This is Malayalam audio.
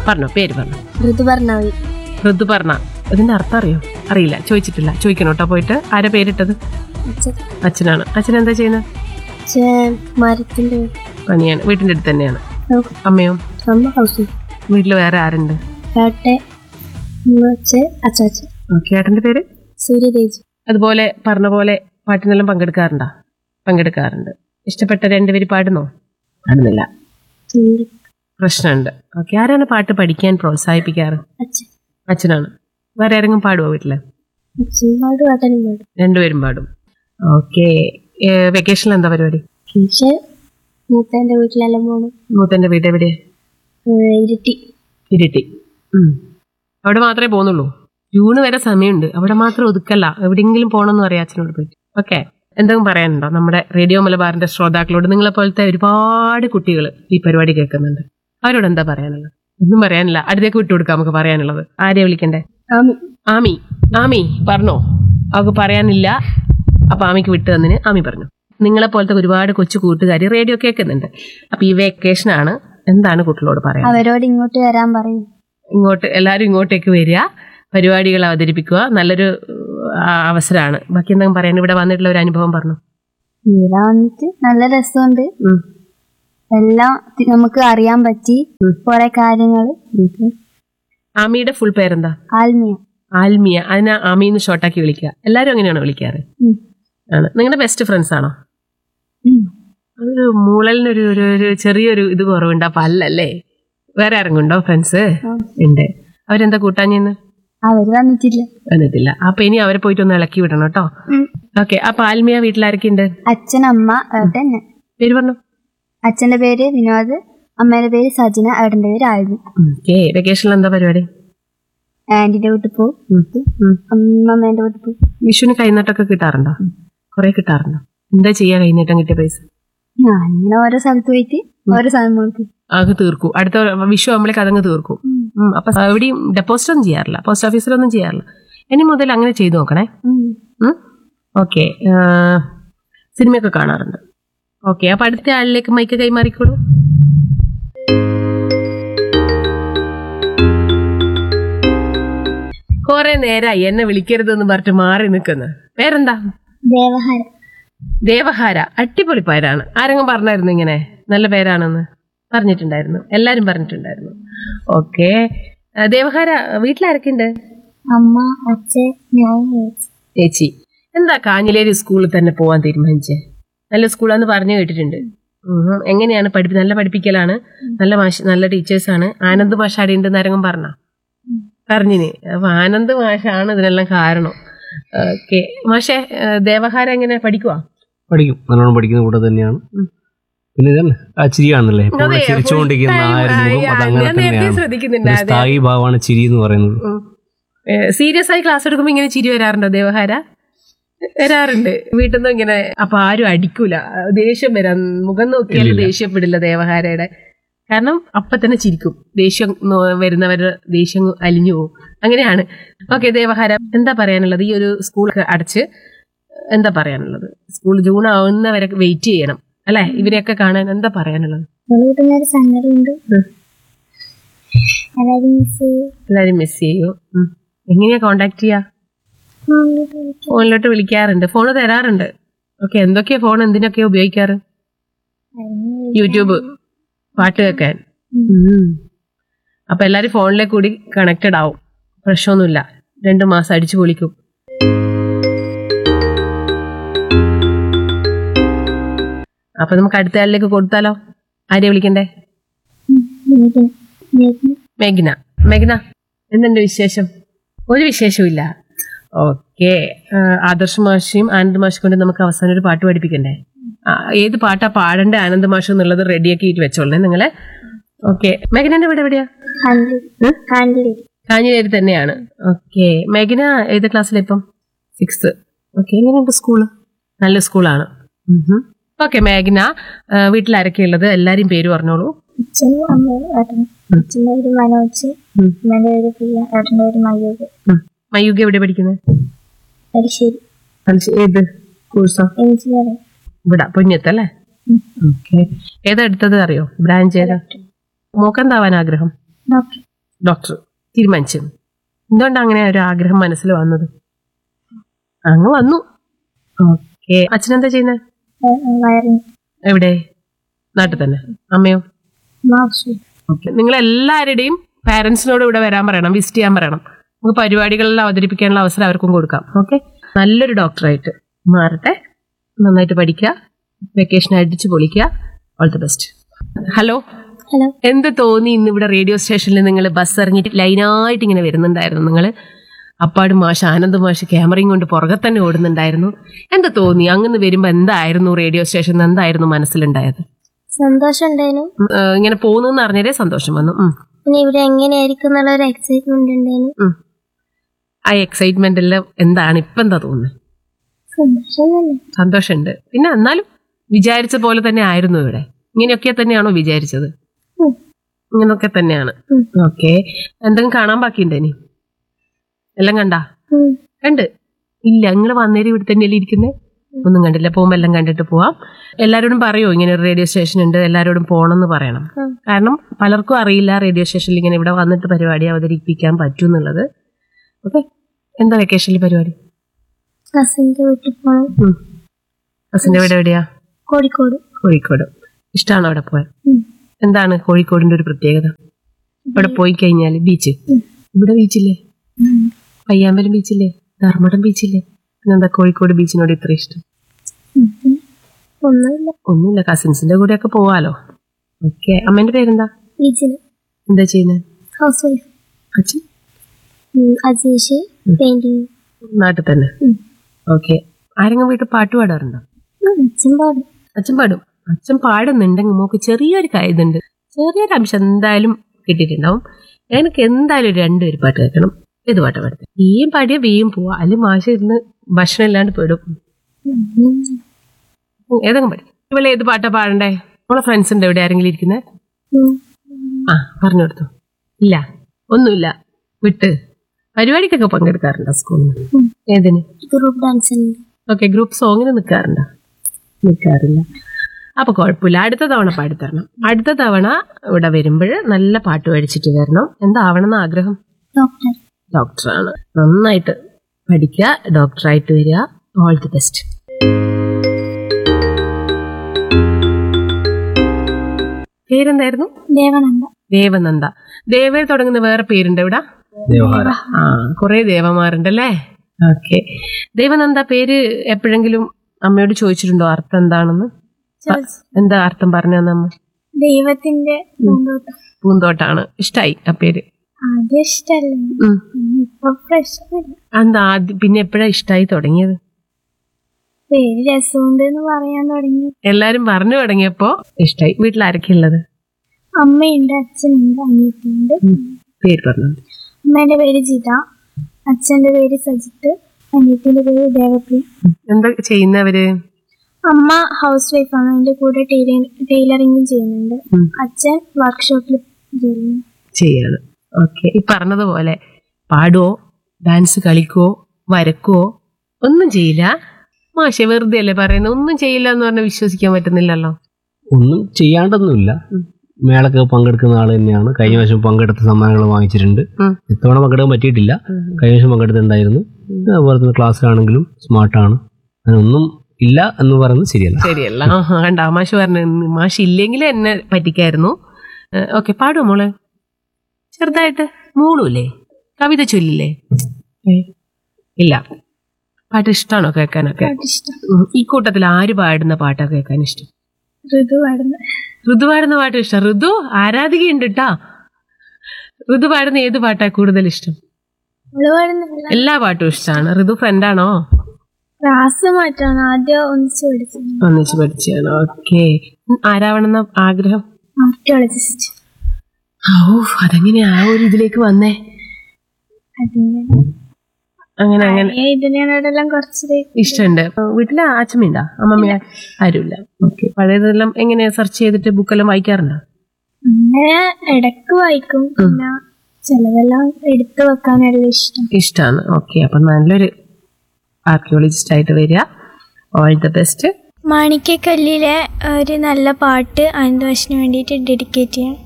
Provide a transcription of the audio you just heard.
പറഞ്ഞോ പേര് പറഞ്ഞോ ഋതുപർണവി ഋതുപർണ ഇതിന്റെ അർത്ഥം അറിയോ അറിയില്ല ചോദിച്ചിട്ടില്ല ചോദിക്കണം കേട്ടോ പോയിട്ട് ആരെ പേരിട്ടത് അച്ഛൻ അച്ഛനാണ് അച്ഛൻ എന്താ ചെയ്യുന്നത് അച്ഛൻ മരത്തിന്റെ പണിയാണ് വീട്ടിന്റെ അടുത്ത് തന്നെയാണ് ഓ, അമ്മയോ അമ്മ ഹൗസ് വീട്ടിൽ വേറെ ആരുണ്ട് ഏട്ടെ അച്ഛൻ അച്ചാച്ചൻ ഓക്കെ ഏട്ടന്റെ പേര് സൂര്യതേജ് അതുപോലെ പറഞ്ഞ പോലെ പാട്ടിനെല്ലാം പങ്കെടുക്കാറുണ്ടോ പങ്കെടുക്കാറുണ്ട് ഇഷ്ടപ്പെട്ട രണ്ടുപേര് പാടുന്നോ പാടുന്നില്ല പ്രശ്നമുണ്ട് ഓക്കെ ആരാണ് പാട്ട് പഠിക്കാൻ പ്രോത്സാഹിപ്പിക്കാറ് അച്ഛൻ അച്ഛനാണ് വേറെ ആരെങ്കിലും പാടുമോ വീട്ടില് അച്ഛൻ പാടും ഏട്ടനും പാടും രണ്ടുപേരും പാടും ഓക്കെ വെക്കേഷനിൽ എന്താ പരിപാടി പക്ഷെ മൂത്തേന്റെ വീട്ടിലെല്ലാം പോണു മൂത്തന്റെ വീട് എവിടെയാ ഏഹ് ഇരുട്ടി ഇരിട്ടി ഉം. അവിടെ മാത്രമേ പോകുന്നുള്ളൂ ജൂണ് വരെ സമയമുണ്ട് അവിടെ മാത്രം ഒതുക്കല്ല എവിടെയെങ്കിലും പോകണമെന്ന് പറയാം അച്ഛനോട് പോയിട്ട് ഓക്കെ എന്തെങ്കിലും പറയാനുണ്ടോ നമ്മുടെ റേഡിയോ മലബാറിന്റെ ശ്രോതാക്കളോട് നിങ്ങളെ പോലത്തെ ഒരുപാട് കുട്ടികൾ ഈ പരിപാടി കേൾക്കുന്നുണ്ട് അവരോട് എന്താ പറയാനുള്ളത് ഒന്നും പറയാനില്ല അടുത്തേക്ക് വിട്ടുകൊടുക്കാം നമുക്ക് പറയാനുള്ളത് ആരെയാ വിളിക്കണ്ടേ ആമി ആമി ആമി പറഞ്ഞോ അവർക്ക് പറയാനില്ല അപ്പൊ ആമിക്ക് വിട്ടു തന്നിന് ആമി പറഞ്ഞു നിങ്ങളെ പോലത്തെ ഒരുപാട് കൊച്ചു കൂട്ടുകാർ റേഡിയോ കേൾക്കുന്നുണ്ട് അപ്പൊ ഈ വെക്കേഷനാണ് എന്താണ് കുട്ടികളോട് പറയാൻ അവരോട് ഇങ്ങോട്ട് വരാൻ പറയും ഇങ്ങോട്ട് എല്ലാവരും ഇങ്ങോട്ടേക്ക് വരിക പരിപാടികൾ അവതരിപ്പിക്കുക നല്ലൊരു ആ, അവസരമാണ് ബാക്കി എന്തെങ്കിലും പറയാൻ ഇവിടെ വന്നിട്ടുള്ള ഒരു അനുഭവം പറഞ്ഞു ഇവിടെ വന്നിട്ട് നല്ല രസമുണ്ട് ഉം. എല്ലാം തി- നമുക്ക് അറിയാൻ പറ്റി ഉം. കുറെ കാര്യങ്ങൾ ആമിയുടെ ഫുൾ പേരെന്താ ആൽമിയ ആൽമിയ അതിനെ ആമിന്ന് ഷോർട്ടാക്കി വിളിക്കുക എല്ലാവരും അങ്ങനെയാണോ വിളിക്കാറ് ഉം. ആണ് നിങ്ങളുടെ ബെസ്റ്റ് ഫ്രണ്ട്സ് ആണോ ഉം. ഒരു മൂളലിനൊരു ഒരു ഒരു ചെറിയൊരു ഇത് കുറവുണ്ട് അപ്പൊ അല്ലല്ലേ വേറെ ആരെങ്കിലും ഉണ്ടോ ഫ്രണ്ട്സ് ആ. ഉണ്ട് അവരെന്താ കൂട്ടാഞ്ഞെന്ന് അവര് വന്നിട്ടില്ല വന്നിട്ടില്ല അപ്പൊ ഇനി അവരെ പോയിട്ട് ഒന്ന് ഇളക്കി വിടണം കേട്ടോ ഉം. ഓക്കെ അപ്പൊ ആൽമിയ വീട്ടിലാരൊക്കെ ഉണ്ട് അച്ഛൻ അമ്മ ഏട്ടൻ പേര് പറഞ്ഞു അച്ഛന്റെ പേര് വിനോദ് അമ്മേന്റെ പേര് സജന ഏട്ടന്റെ പേര് ആൽവി ഓക്കെ വെക്കേഷനിൽ എന്താ പരിപാടി ആന്റിന്റെ വീട്ടിൽ പോകും ഉം. ഉം. അമ്മമ്മേന്റെ വീട്ടിൽ പോകും വിഷുവിന് കൈനീട്ടൊക്കെ കിട്ടാറുണ്ടോ കുറെ കിട്ടാറുണ്ടോ എന്താ ചെയ്യാ കൈനീട്ടം കിട്ടിയ പൈസ ഞാനിങ്ങനെ ഓരോ സ്ഥലത്ത് പോയിട്ട് ഓരോ സാധനം കൊടുക്കും അത് തീർക്കും അടുത്ത വിഷു ആകുമ്പോഴേക്ക് അതങ്ങ് തീർക്കും ഉം. അപ്പൊ എവിടെയും ഡെപ്പോസിറ്റ് ഒന്നും ചെയ്യാറില്ല പോസ്റ്റ് ഓഫീസിലൊന്നും ചെയ്യാറില്ല ഇനി മുതൽ അങ്ങനെ ചെയ്തു നോക്കണേ ഉം. ഓക്കെ സിനിമയൊക്കെ കാണാറുണ്ട് ഓക്കെ അപ്പൊ അടുത്ത ആളിലേക്ക് മൈക്ക് കൈമാറിക്കോളൂ കുറെ നേരമായി എന്നെ വിളിക്കരുതെന്ന് പറഞ്ഞിട്ട് മാറി നിൽക്കുന്നു പേരെന്താ ദേവഹാരം ദേവഹാര അടിപൊളി പേരാണ് ആരെങ്കിലും പറഞ്ഞായിരുന്നു ഇങ്ങനെ നല്ല പേരാണെന്ന് പറഞ്ഞിട്ടുണ്ടായിരുന്നു എല്ലാരും പറഞ്ഞിട്ടുണ്ടായിരുന്നു ഓക്കെ ദേവഹാര വീട്ടിലാരൊക്കെ ഉണ്ട് അമ്മ അച്ഛൻ ഞാൻ ചേച്ചി. ചേച്ചി എന്താ കാഞ്ഞിലേരി സ്കൂളിൽ തന്നെ പോവാൻ തീരുമാനിച്ചേ നല്ല സ്കൂളാന്ന് പറഞ്ഞു കേട്ടിട്ടുണ്ട് ഉം. എങ്ങനെയാണ് പഠിപ്പി നല്ല പഠിപ്പിക്കലാണ് നല്ല മാഷ് നല്ല ടീച്ചേഴ്സാണ് ആനന്ദ് മാഷ് അവിടെ ഉണ്ടെന്ന് ആരെങ്കിലും പറഞ്ഞ പറഞ്ഞിന് അപ്പൊ ആനന്ദ് മാഷാണ് ഇതിനെല്ലാം കാരണം ഓക്കെ മാഷേ ഏഹ്, ദേവഹാര എങ്ങനെ പഠിക്കുവാ പഠിക്കും നല്ലോണം പഠിക്കുന്ന കൂടെ തന്നെയാണ് ഉം. പിന്നെ ഇതന്നെ ആ ചിരിയാണല്ലേ എപ്പോഴും അതെ, ചിരിച്ചുകൊണ്ടിരിക്കുന്ന full ആ ഒരു time, മുഖം ആ, അത് അങ്ങനെ ഞാൻ നേരത്തെ തന്നെയാണ് ശ്രദ്ധിക്കുന്നുണ്ട് ഒരു അതെ സ്ഥായി ഭാവമാണ് ചിരി എന്ന് പറയുന്നത് സീരിയസ് ആയി ക്ലാസ് എടുക്കുമ്പോ ഇങ്ങനെ ചിരി വരാറുണ്ടോ ദേവഹാര വരാറുണ്ട് വീട്ടിൽ നിന്ന് ഇങ്ങനെ അപ്പൊ ആരും അടിക്കൂല ദേഷ്യം വരാൻ മുഖം നോക്കിയാൽ ഇല്ലില്ല. ദേഷ്യപ്പെടില്ല ദേവഹാരയുടെ കാരണം അപ്പൊ തന്നെ ചിരിക്കും ദേഷ്യം നോ- വരുന്നവരുടെ ദേഷ്യം അലിഞ്ഞു പോകും അങ്ങനെയാണ് ഓക്കെ ദേവഹാര എന്താ പറയാനുള്ളത് ഈ ഒരു സ്കൂൾ അടച്ച് എന്താ പറയാനുള്ളത് സ്കൂൾ ജൂൺ ആവുന്നവരെ വെയിറ്റ് ചെയ്യണം അല്ലെ ഇവരെയൊക്കെ കാണാൻ എന്താ പറയാനുള്ളത് ഒരു വീട്ടുകാര് സങ്കടമുണ്ട് എല്ലാരും മിസ് ചെയ്യും എല്ലാരും മിസ് ചെയ്യും ഉം. എങ്ങനെയാ കോണ്ടാക്ട് ചെയ്യാ ഫോണിലോട്ട് വിളിക്കാറുണ്ട് ഫോണ് തരാറുണ്ട് ഓക്കെ എന്തൊക്കെയാ ഫോൺ എന്തിനൊക്കെയാ ഉപയോഗിക്കാറ് യൂട്യൂബ് പാട്ട് കേൾക്കാൻ ഉം. അപ്പൊ എല്ലാരും ഫോണിലേക്ക് കൂടി കണക്റ്റഡ് ആവും പ്രശ്നമൊന്നുമില്ല രണ്ടു മാസം അടിച്ചു പൊളിക്കും അപ്പൊ നമുക്ക് അടുത്ത ആളിലേക്ക് കൊടുത്താലോ ആരെയാ വിളിക്കണ്ടേ മേഘ്ന മേഘ്ന എന്തുണ്ട് വിശേഷം ഒരു വിശേഷവും ഇല്ല ഓക്കെ ആദർശ് മാഷിയും ആനന്ദ് മാഷും കൊണ്ട് നമുക്ക് അവസാനം ഒരു പാട്ട് പഠിപ്പിക്കണ്ടേ ആ, ഏത് പാട്ടാ പാടേണ്ട ആനന്ദ് മാഷ് എന്നുള്ളത് റെഡിയാക്കിയിട്ട് വെച്ചോളേ നിങ്ങളെ ഓക്കെ മേഘനന്റെ വീട് എവിടെയാ ഹാൻഡിൽ കാഞ്ഞിലേരി തന്നെയാണ് ഓക്കെ മേഘന ഏത് ക്ലാസ്സിലാ ഇപ്പം സിക്സ് ഓക്കെ എങ്ങനെയുണ്ട് സ്കൂള് നല്ല സ്കൂളാണ് ഓക്കെ മേഘന ആ, വീട്ടിൽ ആരൊക്കെയുള്ളത് എല്ലാരും പേര് പറഞ്ഞോളൂ അച്ഛനും അമ്മയും ഏട്ടനും അച്ഛൻ്റെ പേര് മനോജ് ഉം. അമ്മേന്റെ പേര് പ്രിയ ഏട്ടൻ്റെ പേര് മയൂര് മയൂക എവിടെ പഠിക്കുന്നത് തലശ്ശേരി ഏത് കോഴ്സോ എഞ്ചിനീയറിംഗ് ഇവിടെ പൊന്നത്തല്ലേ ഓക്കെ ഏതാ എടുത്തത് അറിയോ ബ്രാഞ്ച് ഏതാ മോക്കെന്താവാൻ ആഗ്രഹം ഡോക്ടർ ഡോക്ടർ തീരുമാനിച്ചു എന്തുകൊണ്ടാണ് അങ്ങനെ ഒരു ആഗ്രഹം മനസ്സിൽ വന്നത് അങ്ങ് വന്നു ഓക്കെ അച്ഛനെന്താ ചെയ്യുന്നത് വയറിങ് എവിടെ നാട്ടിൽ തന്നെ അമ്മയോ മാർഷ് ഓക്കെ നിങ്ങൾ എല്ലാവരുടെയും പാരന്റ്സിനോട് ഇവിടെ വരാൻ പറയണം വിസിറ്റ് ചെയ്യാൻ പറയണം നമുക്ക് പരിപാടികളിൽ അവതരിപ്പിക്കാനുള്ള അവസരം അവർക്കും കൊടുക്കാം ഓക്കെ നല്ലൊരു ഡോക്ടറായിട്ട് മാറട്ടെ നന്നായിട്ട് പഠിക്കുക വെക്കേഷൻ അടിച്ച് പൊളിക്കുക all the best hello hello എന്ത് തോന്നി ഇന്ന് ഇവിടെ റേഡിയോ സ്റ്റേഷനിൽ നിങ്ങൾ ബസ് ഇറങ്ങിയിട്ട് ലൈനായിട്ട് ഇങ്ങനെ വരുന്നുണ്ടായിരുന്നു നിങ്ങൾ അപ്പാട് മാഷ് ആനന്ദ് മാഷ് ക്യാമറയും കൊണ്ട് പുറകെ തന്നെ ഓടുന്നുണ്ടായിരുന്നു എന്ത് തോന്നി അങ്ങനെ വരുമ്പോൾ എന്തായിരുന്നു റേഡിയോ സ്റ്റേഷനിൽ എന്തായിരുന്നു മനസ്സിലുണ്ടായത് സന്തോഷം ഉണ്ടായിരുന്നു ഉം, ഏഹ് ഇങ്ങനെ പോകുന്നെന്ന് അറിഞ്ഞതേ സന്തോഷം വന്നു ഉം. പിന്നെ ഇവിടെ എങ്ങനെയായിരിക്കും എന്നുള്ള ഒരു എക്സൈറ്റ്മെന്റ് ഉണ്ടായിരുന്നു ഉം. ആ എക്സൈറ്റ്മെന്റ് എല്ലാം എന്താണ് ഇപ്പം എന്താ തോന്നുന്നത് സന്തോഷം തന്നെ സന്തോഷമുണ്ട് പിന്നെ എന്നാലും വിചാരിച്ച പോലെ തന്നെ ആയിരുന്നു ഇവിടെ ഇങ്ങനെയൊക്കെ തന്നെയാണോ വിചാരിച്ചത് ഉം. ഇങ്ങനൊക്കെ തന്നെയാണ് ഉം. ഓക്കെ എന്തെങ്കിലും കാണാൻ ബാക്കിയുണ്ടോ ഇനി എല്ലാം കണ്ടാ ഉം. കണ്ട് ഇല്ല നിങ്ങൾ വന്നേരം ഇവിടെ തന്നെയല്ലേ ഇരിക്കുന്നേ ഒന്നും കണ്ടില്ല പോകുമ്പോൾ എല്ലാം കണ്ടിട്ട് പോവാം എല്ലാവരോടും പറയോ ഇങ്ങനെ ഒരു റേഡിയോ സ്റ്റേഷൻ ഉണ്ട് എല്ലാവരോടും പോകണം എന്ന് പറയണം ഉം. കാരണം പലർക്കും അറിയില്ല റേഡിയോ സ്റ്റേഷനിൽ ഇങ്ങനെ ഇവിടെ വന്നിട്ട് പരിപാടി അവതരിപ്പിക്കാൻ പറ്റും എന്നുള്ളത് ഓക്കെ എന്താ വെക്കേഷനിൽ പരിപാടി കസിന്റെ വീട്ടിൽ പോകണം കസിന്റെ വീട് എവിടെയാ കോഴിക്കോട് കോഴിക്കോട് ഇഷ്ടമാണോ അവിടെ പോയാൽ ഉം. എന്താണ് കോഴിക്കോടിന്റെ ഒരു പ്രത്യേകത അവിടെ പോയി കഴിഞ്ഞാൽ ബീച്ച് ഉം. ഇവിടെ ബീച്ചില്ലേ പയ്യാമ്പലം ബീച്ചില്ലേ ധർമ്മടം ബീച്ചില്ലേ പിന്നെന്താ കോഴിക്കോട് ബീച്ചിനോട് ഇത്ര ഇഷ്ടം ഉം. ഒന്നുമില്ല ഒന്നുമില്ല കസിൻസിന്റെ കൂടെ ഒക്കെ പോവാലോ ഓക്കെ അമ്മേന്റെ പേരെന്താ ബീച്ചില് എന്താ ചെയ്യുന്നത് ഹൗസ് വൈഫ് അച്ഛൻ അജീഷ് പെയിന്റിങ് നാട്ടിൽ തന്നെ ഉം. ഓക്കെ ആരെങ്കിലും വീട്ടിൽ പാട്ട് പാടാറുണ്ടോ അച്ഛൻ പാടും അച്ഛൻ പാടും അച്ഛൻ പാടുന്നുണ്ടെങ്കിൽ മോക്ക് ചെറിയൊരു ഇതുണ്ട് ചെറിയൊരു അംശം എന്തായാലും കിട്ടിയിട്ടുണ്ടാവും എനിക്ക് എന്തായാലും ഒരു രണ്ടുപേര് പാട്ട് കേൾക്കണം ഏത് പാട്ടാ പാടുന്നത് ബിയും പാടിയ ബിയും പോവാ അല്ലെങ്കിൽ മാഷ ഇരുന്ന് ഭക്ഷണം ഇല്ലാണ്ട് പെടും ഉം. ഉം, ഏതെങ്കിലും പാടി ഇവളെ ഏത് പാട്ടാ പാടണ്ടേ നമ്മളെ ഫ്രണ്ട്സ് ഉണ്ട് എവിടെ ആരെങ്കിലും ഇരിക്കുന്നത് ഉം. ആ പറഞ്ഞു കൊടുത്തു ഇല്ല ഒന്നുമില്ല വിട്ട് പരിപാടിക്കൊക്കെ പങ്കെടുക്കാറുണ്ടോ സ്കൂളിൽ ഉം. ഏതിന് ഗ്രൂപ്പ് ഡാൻസ് ഉണ്ട് ഓക്കെ ഗ്രൂപ്പ് സോങ്ങിന് നിൽക്കാറുണ്ടോ നിൽക്കാറില്ല അപ്പൊ കുഴപ്പമില്ല അടുത്ത തവണ പാടിത്തരണം അടുത്ത തവണ ഇവിടെ വരുമ്പോൾ നല്ല പാട്ട് പഠിച്ചിട്ട് വരണം എന്താവണം എന്ന് ആഗ്രഹം ഡോക്ടർ ഡോക്ടറാണ് നന്നായിട്ട് പഠിക്കുക ഡോക്ടറായിട്ട് വരിക ഓൾ ദി ബെസ്റ്റ് പേരെന്തായിരുന്നു ദേവനന്ദ ദേവനന്ദ ദേവേ തുടങ്ങുന്ന വേറെ പേരുണ്ട് ഇവിടെ ദേവഹാര ആ കുറെ ദേവന്മാരുണ്ടല്ലേ ഓക്കെ ദേവനന്ദ പേര് എപ്പോഴെങ്കിലും അമ്മയോട് ചോദിച്ചിട്ടുണ്ടോ അർത്ഥം എന്താണെന്ന് ചോദിച്ചു. എന്താ അർത്ഥം പറഞ്ഞു അമ്മ ദൈവത്തിന്റെ പൂന്തോട്ടം പൂന്തോട്ടാണ് ഇഷ്ടായി ആ പേര് ആദ്യം ഇഷ്ടല്ല ഉം. ഇപ്പൊ പ്രശ്നമില്ല എന്താ ആദ്യം പിന്നെ എപ്പോഴാ ഇഷ്ടായി തുടങ്ങിയത് പേര് രസമുണ്ട് എന്ന് പറയാൻ തുടങ്ങി എല്ലാരും പറഞ്ഞു തുടങ്ങിയപ്പോ ഇഷ്ടായി വീട്ടിൽ ആരൊക്കെ ഉള്ളത് അമ്മയുണ്ട് അച്ഛനുണ്ട് അനിയത്തിയുണ്ട് പേര് പറഞ്ഞു അമ്മേന്റെ പേര് ജിത അച്ഛന്റെ പേര് സജിത്ത് അനിയത്തിന്റെ പേര് ദേവപ്രിയ എന്താ ചെയ്യുന്നവര് അമ്മ ഹൗസ് വൈഫാണ് അതിന്റെ കൂടെ ടൈലറിംഗും ചെയ്യുന്നുണ്ട് ഉം. അച്ഛൻ വർക്ക്ഷോപ്പിൽ ജോലി ചെയ്യുന്നു. ചെയ്യാണ് ഓക്കെ ഈ പറഞ്ഞതുപോലെ പാടുവോ ഡാൻസ് കളിക്കുവോ വരക്കുവോ ഒന്നും ചെയ്യില്ല മാഷെ വെറുതെ അല്ലേ പറയുന്നത് ഒന്നും ചെയ്യില്ല എന്ന് പറഞ്ഞാൽ വിശ്വസിക്കാൻ പറ്റുന്നില്ലല്ലോ ഒന്നും ചെയ്യാണ്ടൊന്നുമില്ല ഉം. മേളൊക്കെ പങ്കെടുക്കുന്ന ആൾ തന്നെയാണ് കഴിഞ്ഞ വർഷം പങ്കെടുത്ത സമ്മാനങ്ങൾ വാങ്ങിച്ചിട്ടുണ്ട് ഉം. ഇത്തവണ പങ്കെടുക്കാൻ പറ്റിയിട്ടില്ല കഴിഞ്ഞ വർഷം പങ്കെടുത്തിട്ടുണ്ടായിരുന്നു അതുപോലെ തന്നെ ക്ലാസ്സിലാണെങ്കിലും സ്മാർട്ടാണ് അതിനൊന്നും ഇല്ല എന്ന് പറയുന്നത് ശരിയല്ല ശരിയല്ല ആഹാ കണ്ട മാഷ് പറഞ്ഞു മാഷ് ഇല്ലെങ്കിൽ എന്നെ പറ്റിക്കായിരുന്നു ഓക്കെ പാടുവോ മോള് ചെറുതായിട്ട് മൂളൂലേ കവിത ചൊല്ലില്ലേ ഏ, ഇല്ല പാട്ട് ഇഷ്ടമാണോ കേൾക്കാനൊക്കെ പാട്ടിഷ്ടം ഉം. ഈ കൂട്ടത്തിൽ ആര് പാടുന്ന പാട്ടാ കേൾക്കാൻ ഇഷ്ടം ഋതു പാടുന്ന ഋതു പാടുന്ന പാട്ട് ഇഷ്ടം ഋതു ആരാധികയുണ്ട് കേട്ടാ ഋതു പാടുന്ന ഏത് പാട്ടാ കൂടുതൽ ഇഷ്ടം അവള് പാടുന്നില്ല എല്ലാ പാട്ടും ഇഷ്ടമാണ് ഋതു ഫ്രണ്ടാണോ ക്ലാസ് മാറ്റാണ് ആദ്യം ഒന്നിച്ച് പഠിച്ചത് ഒന്നിച്ച് പഠിച്ചാണ് ഓക്കെ ആരാവണമെന്ന ആഗ്രഹം ആർക്കിയോളജിസ്റ്റ് ഓ അതെങ്ങനെ ആ ഒരു ഇതിലേക്ക് വന്നേ അതിന്റെ അങ്ങനെ അങ്ങനെ ഇതിനോടെല്ലാം കുറച്ച് ഇഷ്ടമുണ്ട് വീട്ടില് അച്ഛമ്മയുണ്ടോ അമ്മമ്മ ആരുമില്ല ഓക്കെ പഴയതെല്ലാം എങ്ങനെ സെർച്ച് ചെയ്തിട്ട് ബുക്കെല്ലാം വായിക്കാറുണ്ടോ അങ്ങനെ ഇടക്ക് വായിക്കും പിന്നെ ചിലതെല്ലാം എടുത്തു വെക്കാനുള്ള ഇഷ്ടം ഇഷ്ടമാണ് ഓക്കെ അപ്പൊ നല്ലൊരു ആർക്കിയോളജിസ്റ്റ് ആയിട്ട് വരിക ഓൾ ദ ബെസ്റ്റ് മാണിക്കക്കല്ലിലെ ഒരു നല്ല പാട്ട് അനന്തവാശിന് വേണ്ടിയിട്ട് ഡെഡിക്കേറ്റ് ചെയ്യാം